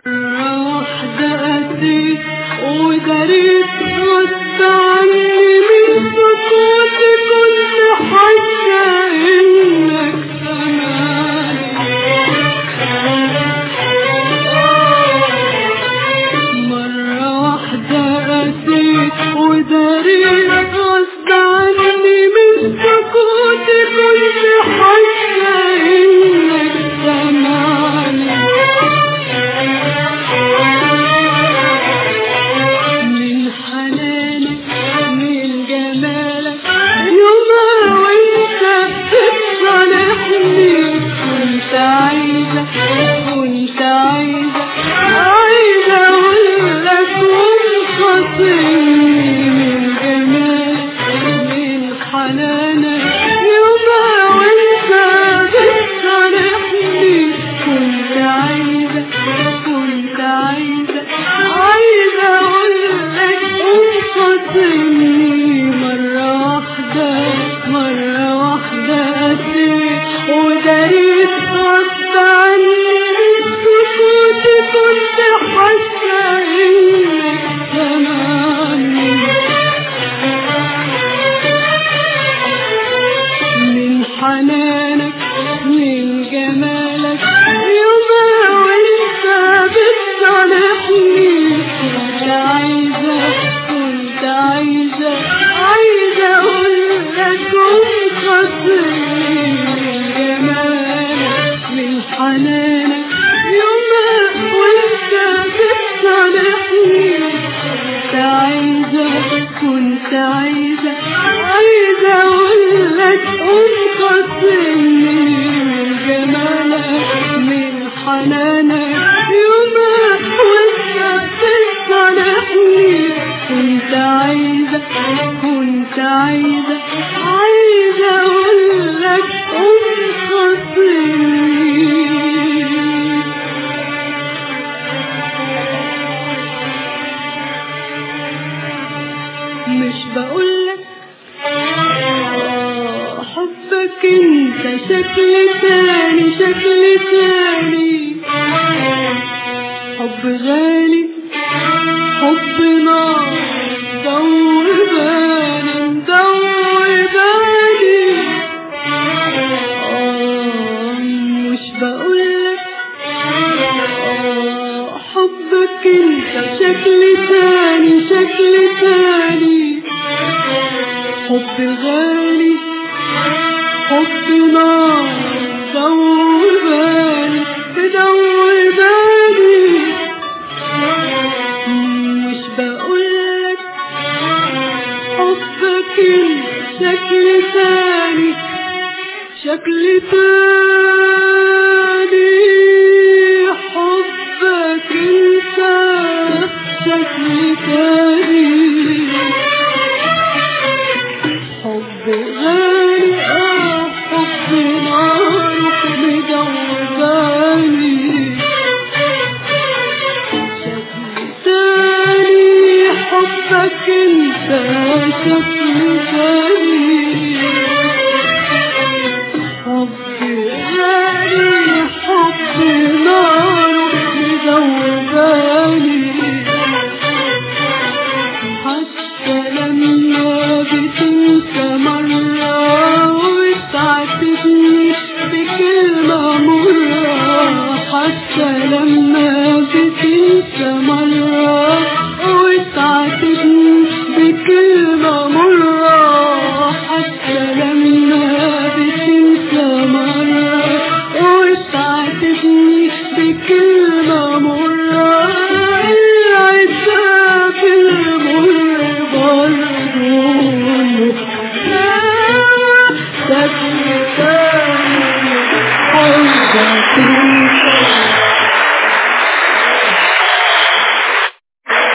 مرة واحدة أتيت وداريت غصب عني من سكوتي كنت حاسة إنك سامعني مرة واحدة أتيت وداريت غصب عني من سكوتي كنت حاسة إنك سامعني من حنانك من جمالك يوم وانت بتصالحني كنت عايزة كنت عايزة عايزة اقولك وانخصمني من جمالك من حنانك يوم وانت بتصالحني كنت عايزة كنت عايزة عايزة اقولك انخصمني مرة واحدة مرة واحدة أتيت وداريت غصب عني سكوتي كنت حاسة إنك سامعني من حنانك من جمالك يوم وانت بتصالحني كنت عايزة كنت عايزة عايزة اقولك وانخصمني من جمالك من حنانك يوم وانت بتصالحني كنت عايزة كنت عايزة عايزة اقولك انقذني من جمالك من حنانك يوم وانت بتصالحني كنت عايزة كنت عايزة عايزة اقولك انقذني مش بقولك آه، حبك انت شكل تاني شكل تاني حب غالي حب نار دور بالي مدور بالي آه، مش بقولك آه، حبك انت شكل تاني شكل تاني حب غالي حب نار دور بالي بدور بالي مش بقولك حبك انت شكل تاني شكل تاني حبك انت شكل تاني حب غالي اه حب نار مدوباني شكل تاني حبك انت شكل تاني حب غالي حب نار مدوباني حتى لما بتنسى مرة وتعاتبني بكلمة مرة حتى لما بتنسى مرة وتعاتبني بكلمة مرة حتى لما بتنسى مرة وتعاتبني بكلمة مرة العتاب المر برضو شكل تاني حبك